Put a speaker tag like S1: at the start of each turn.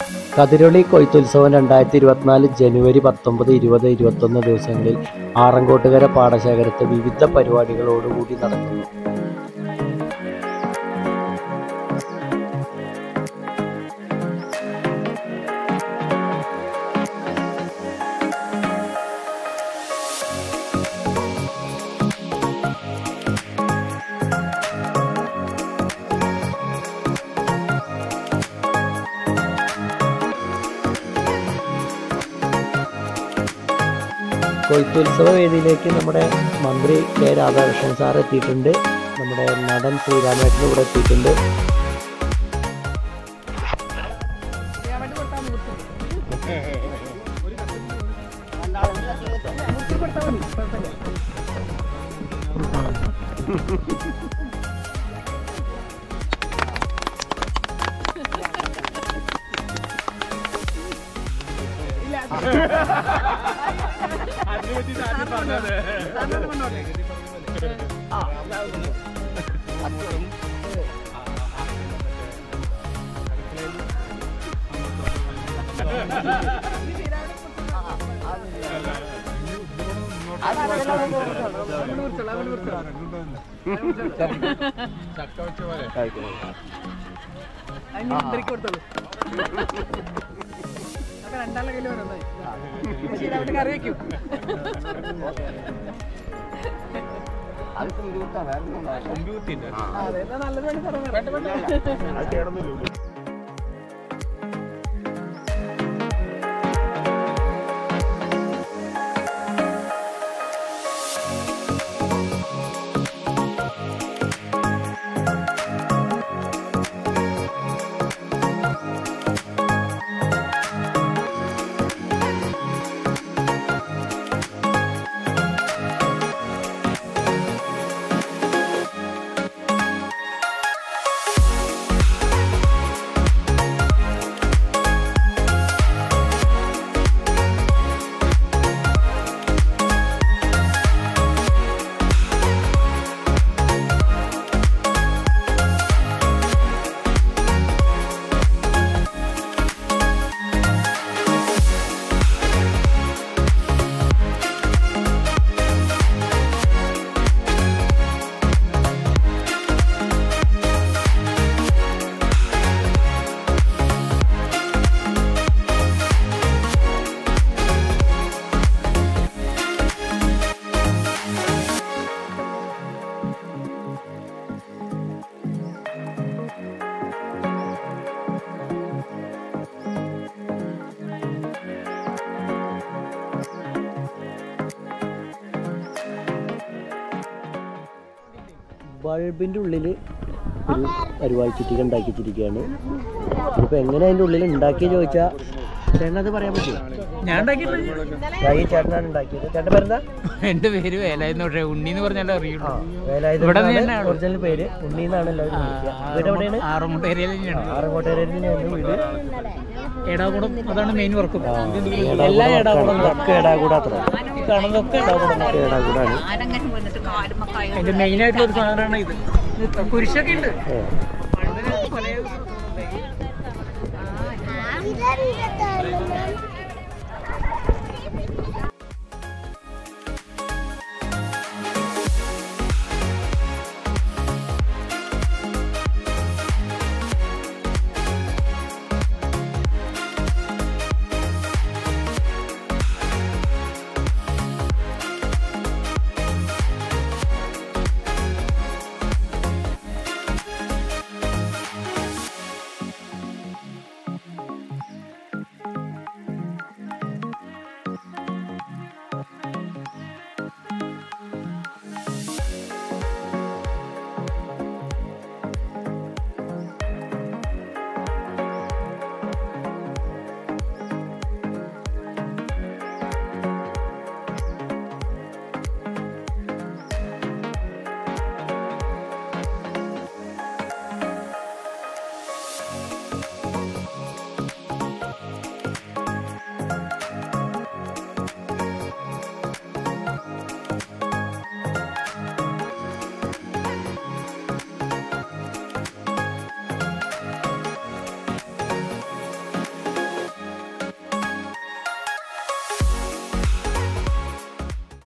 S1: കതിരൊളി കൊയ്ത്തുത്സവം രണ്ടായിരത്തി ഇരുപത്തിനാല് ജനുവരി പത്തൊമ്പത് ഇരുപത് ഇരുപത്തൊന്ന് ദിവസങ്ങളിൽ ആറങ്കോട്ടുകര പാടശേഖരത്ത് വിവിധ പരിപാടികളോടുകൂടി നടക്കുന്നു കൊയ്ത്തുത്സവ വേദിയിലേക്ക് നമ്മുടെ മന്ത്രി കെ രാധാകൃഷ്ണൻ സാർ എത്തിയിട്ടുണ്ട് നമ്മുടെ നടൻ ശ്രീരാമേട്ടൻ ഇവിടെ എത്തിയിട്ടുണ്ട് ബൾബിൻ്റെ ഉള്ളിൽ ഒരു പരിപാടി ചുറ്റിക ഉണ്ടാക്കി വെച്ചിരിക്കുകയാണ് ഇതിപ്പോൾ എങ്ങനെ അതിൻ്റെ ഉള്ളിൽ ഉണ്ടാക്കിയെന്ന് ചോദിച്ചാൽ ചേട്ടൻ അത് പറയാൻ പറ്റുമോ
S2: ഞാൻ ഉണ്ടാക്കിയിട്ടില്ല
S1: ഈ ചേട്ടനാണ് ഉണ്ടാക്കിയത് ചേട്ടൻ പേരെന്താ
S2: എന്റെ പേര് വേലായിരുന്നു പക്ഷേ ഉണ്ണി എന്ന് പറഞ്ഞാലേ അറിയുള്ളൂ
S1: ആ വേലായുധ
S2: ഇവിടെ
S1: എന്നാണ്
S2: തന്നെയാണ്.
S1: ഒറിജിനൽ പേര് ഉണ്ണി എന്നാണ് എല്ലാവരും വിളിക്കുക വീട് എവിടെയാണ്
S2: ആറമുട്ട ഏരിയയിൽ തന്നെയാണ്
S1: ആറങ്കോട്ടേരിയിൽ തന്നെയാണ് വീട്
S2: ഏടാകുളം അതാണ് മെയിൻ വർക്ക്
S1: ആ,
S2: എല്ലാ
S1: ഏടാകൂടം
S2: ഏടാകുളം
S1: ഒക്കെ ഏടാകൂട അത്ര
S2: കാണുന്നതൊക്കെ ഏടാകുളം
S1: ഒക്കെ ഏടാകൂടാണ്
S2: അതിന്റെ മെയിൻ ആയിട്ടുള്ള ഒരു സാധനമാണ് ഇത് ഇത് കുരിശൊക്കെ ഉണ്ട്
S1: ഏ.
S2: പണ്ട് പല
S3: ഇതാ